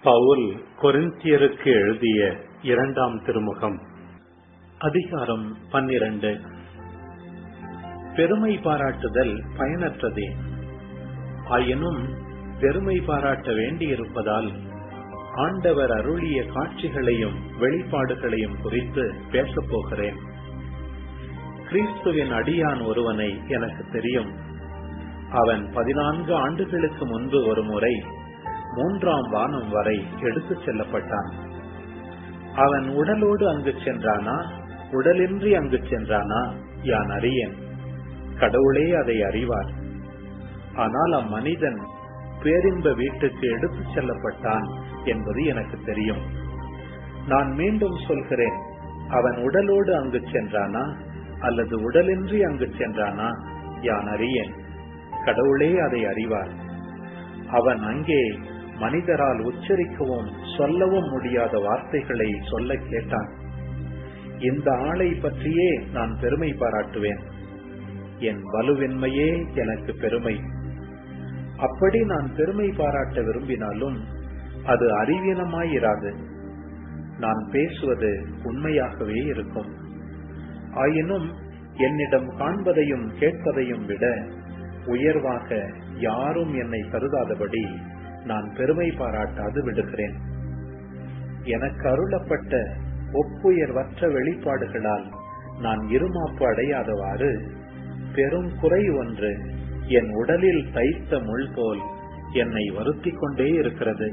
பவுல் கொரிந்தியருக்கு எழுதிய இரண்டாம் திருமுகம் அதிகாரம் பன்னிரண்டு பெருமை பாராட்டுதல் பயனற்றதே ஆயினும் பெருமை பாராட்ட வேண்டியிருப்பதால் ஆண்டவர் அருளிய காட்சிகளையும் வெளிப்பாடுகளையும் குறித்து பேசப் போகிறேன் கிறிஸ்துவின் அடியான் ஒருவனை எனக்கு தெரியும் அவன் பதினான்கு ஆண்டுகளுக்கு முன்பு ஒரு முறை மூன்றாம் வானம் வரை எடுத்துச் செல்லப்பட்டான் அவன் உடலோடு அங்கு சென்றானா உடலின்றி அங்கு சென்றானா யான் அறியேன் கடவுளே அதை அறிவார் ஆனால் அம்மனிதன் பேரின்ப வீட்டுக்கு எடுத்துச் செல்லப்பட்டான் என்பது எனக்கு தெரியும் நான் மீண்டும் சொல்கிறேன் அவன் உடலோடு அங்கு சென்றானா அல்லது உடலின்றி அங்கு சென்றானா யான் அறியேன் கடவுளே அதை அறிவார் அவன் அங்கே மனிதரால் உச்சரிக்கவும் சொல்லவும் முடியாத வார்த்தைகளை சொல்ல கேட்டான் இந்த ஆளை பற்றியே நான் பெருமை பாராட்டுவேன் என் வலுவின்மையே எனக்கு பெருமை அப்படி நான் பெருமை பாராட்ட விரும்பினாலும் அது அறிவீனமாயிராது நான் பேசுவது உண்மையாகவே இருக்கும் ஆயினும் என்னிடம் காண்பதையும் கேட்பதையும் விட உயர்வாக யாரும் என்னை கருதாதபடி நான் பெருமை பாராட்டாது விடுகிறேன் எனக்கு அருளப்பட்ட ஒப்புயர்வற்ற வெளிப்பாடுகளால் நான் இருமாப்பு அடையாதவாறு பெரும் குறை ஒன்று என் உடலில் தைத்த முள் போல் என்னை வருத்திக் கொண்டே இருக்கிறது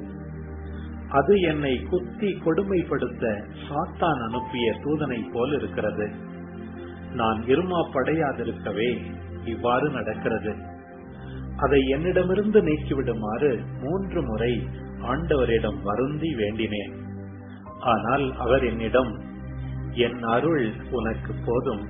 அது என்னை குத்தி கொடுமைப்படுத்த சாத்தான் அனுப்பிய தூதனை போல் இருக்கிறது நான் இருமாப்படையாதிருக்கவே இவ்வாறு நடக்கிறது அதை என்னிடமிருந்து நீக்கிவிடுமாறு மூன்று முறை ஆண்டவரிடம் வருந்தி வேண்டினேன் ஆனால் அவர் என்னிடம் என் அருள் உனக்கு போதும்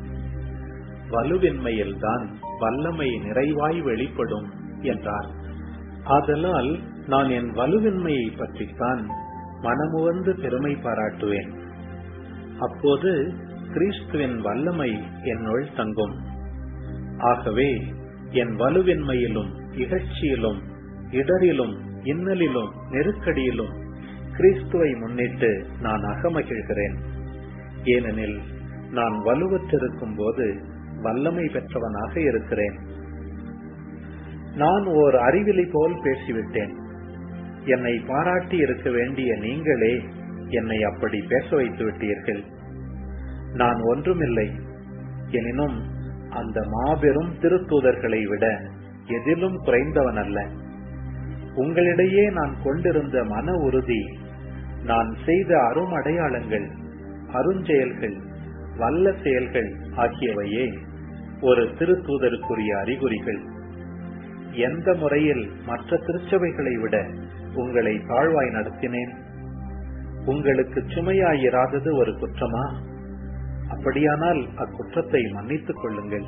வலுவின்மையில்தான் வல்லமை நிறைவாய் வெளிப்படும் என்றார் ஆதலால் நான் என் வலுவின்மையை பற்றித்தான் மனமுவந்து பெருமை பாராட்டுவேன் அப்போது கிறிஸ்துவின் வல்லமை என்னுள் தங்கும் ஆகவே என் வலுவின்மையிலும் இகழ்ச்சியிலும் இடரிலும் இன்னலிலும் நெருக்கடியிலும் கிறிஸ்துவை முன்னிட்டு நான் அகமகிழ்கிறேன் ஏனெனில் நான் வலுவற்றிருக்கும் போது வல்லமை பெற்றவனாக இருக்கிறேன் நான் ஓர் அறிவிலி போல் பேசிவிட்டேன் என்னை பாராட்டி இருக்க வேண்டிய நீங்களே என்னை அப்படி பேச வைத்து விட்டீர்கள் நான் ஒன்றுமில்லை எனினும் அந்த மாபெரும் திருத்தூதர்களை விட எதிலும் குறைந்தவன் அல்ல உங்களிடையே நான் கொண்டிருந்த மன உறுதி நான் செய்த அரும் அடையாளங்கள் அருஞ்செயல்கள் வல்ல செயல்கள் ஆகியவையே ஒரு திருத்தூதருக்குரிய அறிகுறிகள் எந்த முறையில் மற்ற திருச்சபைகளை விட உங்களை தாழ்வாய் நடத்தினேன் உங்களுக்கு சுமையாயிராதது ஒரு குற்றமா அப்படியானால் அக்குற்றத்தை மன்னித்துக் கொள்ளுங்கள்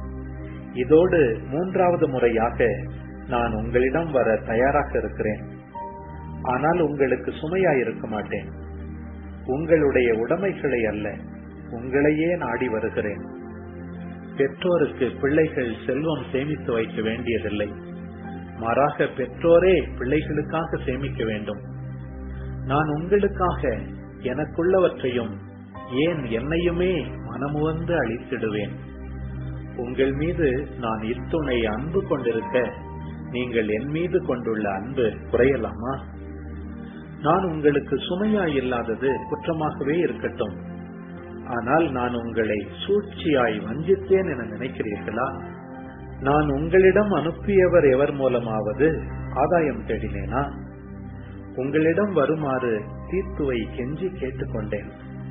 இதோடு மூன்றாவது முறையாக நான் உங்களிடம் வர தயாராக இருக்கிறேன் ஆனால் உங்களுக்கு சுமையாயிருக்க மாட்டேன் உங்களுடைய உடைமைகளை அல்ல உங்களையே நாடி வருகிறேன் பெற்றோருக்கு பிள்ளைகள் செல்வம் சேமித்து வைக்க வேண்டியதில்லை மாறாக பெற்றோரே பிள்ளைகளுக்காக சேமிக்க வேண்டும் நான் உங்களுக்காக எனக்குள்ளவற்றையும் ஏன் என்னையுமே மனமுவந்து அழித்திடுவேன் உங்கள் மீது நான் இத்துணை அன்பு கொண்டிருக்க நீங்கள் என் மீது கொண்டுள்ள அன்பு குறையலாமா நான் உங்களுக்கு சுமையாய் இல்லாதது குற்றமாகவே இருக்கட்டும் ஆனால் நான் உங்களை சூழ்ச்சியாய் வஞ்சித்தேன் என நினைக்கிறீர்களா நான் உங்களிடம் அனுப்பியவர் எவர் மூலமாவது ஆதாயம் தேடினேனா உங்களிடம் வருமாறு தீர்த்துவை கெஞ்சி கேட்டுக்கொண்டேன்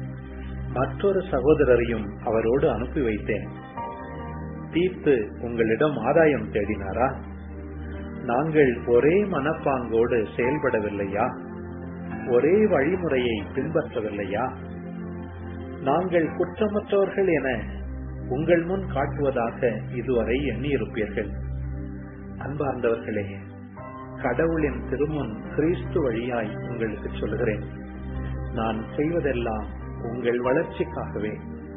மற்றொரு சகோதரரையும் அவரோடு அனுப்பி வைத்தேன் தீர்த்து உங்களிடம் ஆதாயம் தேடினாரா நாங்கள் ஒரே மனப்பாங்கோடு செயல்படவில்லையா ஒரே வழிமுறையை பின்பற்றவில்லையா நாங்கள் குற்றமற்றவர்கள் என உங்கள் முன் காட்டுவதாக இதுவரை எண்ணியிருப்பீர்கள் அன்பார்ந்தவர்களே கடவுளின் திருமுன் கிறிஸ்து வழியாய் உங்களுக்கு சொல்கிறேன் நான் செய்வதெல்லாம் உங்கள் வளர்ச்சிக்காகவே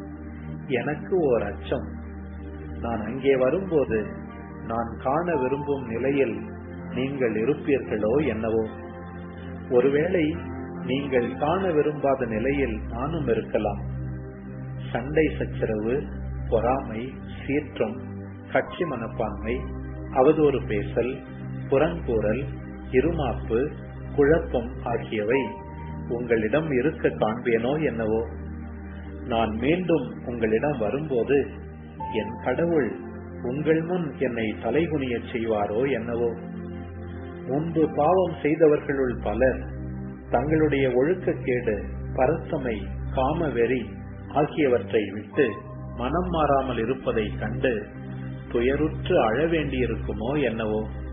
எனக்கு ஓர் அச்சம் நான் அங்கே வரும்போது நான் காண விரும்பும் நிலையில் நீங்கள் இருப்பீர்களோ என்னவோ ஒருவேளை நீங்கள் காண விரும்பாத நிலையில் நானும் இருக்கலாம் சண்டை சச்சரவு பொறாமை சீற்றம் கட்சி மனப்பான்மை அவதூறு பேசல் புறங்கூறல் இருமாப்பு குழப்பம் ஆகியவை உங்களிடம் இருக்க காண்பேனோ என்னவோ நான் மீண்டும் உங்களிடம் வரும்போது என் கடவுள் உங்கள் முன் என்னை தலைகுனியச் செய்வாரோ என்னவோ முன்பு பாவம் செய்தவர்களுள் பலர் தங்களுடைய ஒழுக்கக்கேடு பரத்தமை காமவெறி ஆகியவற்றை விட்டு மனம் மாறாமல் இருப்பதைக் கண்டு துயருற்று அழ வேண்டியிருக்குமோ என்னவோ